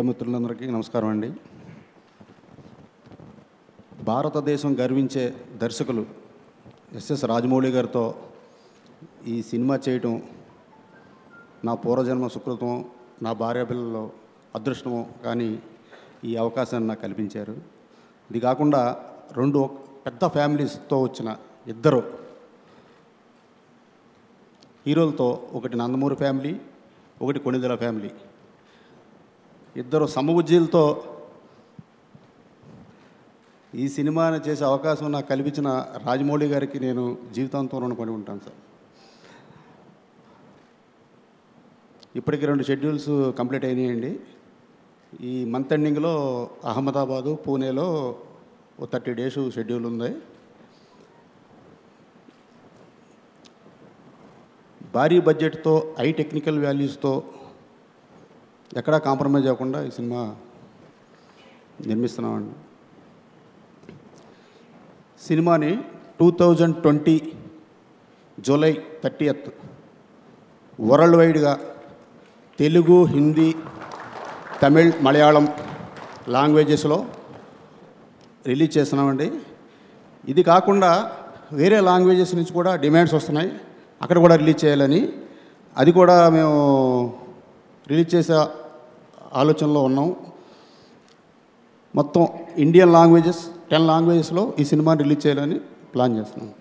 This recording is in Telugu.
మీడియా మిత్రులందరికీ నమస్కారం అండి భారతదేశం గర్వించే దర్శకులు ఎస్ఎస్ రాజమౌళి గారితో ఈ సినిమా చేయటం నా పూర్వజన్మ సుకృతం నా భార్య పిల్లలు అదృష్టము కానీ ఈ అవకాశాన్ని నాకు కల్పించారు ఇది కాకుండా రెండు పెద్ద ఫ్యామిలీస్తో వచ్చిన ఇద్దరు హీరోలతో ఒకటి నందమూరి ఫ్యామిలీ ఒకటి కొణిదెల ఫ్యామిలీ ఇద్దరు సమబుజ్జీలతో ఈ సినిమాని చేసే అవకాశం నాకు కల్పించిన రాజమౌళి గారికి నేను జీవితాంతం రుణపడి ఉంటాను సార్ ఇప్పటికి రెండు షెడ్యూల్స్ కంప్లీట్ అయినాయండి ఈ మంత్ ఎండింగ్లో అహ్మదాబాదు పూణేలో ఓ థర్టీ డేస్ షెడ్యూల్ ఉంది భారీ బడ్జెట్తో హై టెక్నికల్ వాల్యూస్తో ఎక్కడా కాంప్రమైజ్ అవ్వకుండా ఈ సినిమా నిర్మిస్తున్నామండి సినిమాని two thousand twenty July thirtieth world వైడ్గా తెలుగు హిందీ తమిళ్ మలయాళం లాంగ్వేజెస్లో రిలీజ్ చేస్తున్నామండి ఇది కాకుండా వేరే లాంగ్వేజెస్ నుంచి కూడా డిమాండ్స్ వస్తున్నాయి అక్కడ కూడా రిలీజ్ చేయాలని అది కూడా మేము రిలీజ్ చేసే ఆలోచనలో ఉన్నాం మొత్తం ఇండియన్ లాంగ్వేజెస్ టెన్ లాంగ్వేజెస్లో ఈ సినిమాని రిలీజ్ చేయాలని ప్లాన్ చేస్తున్నాం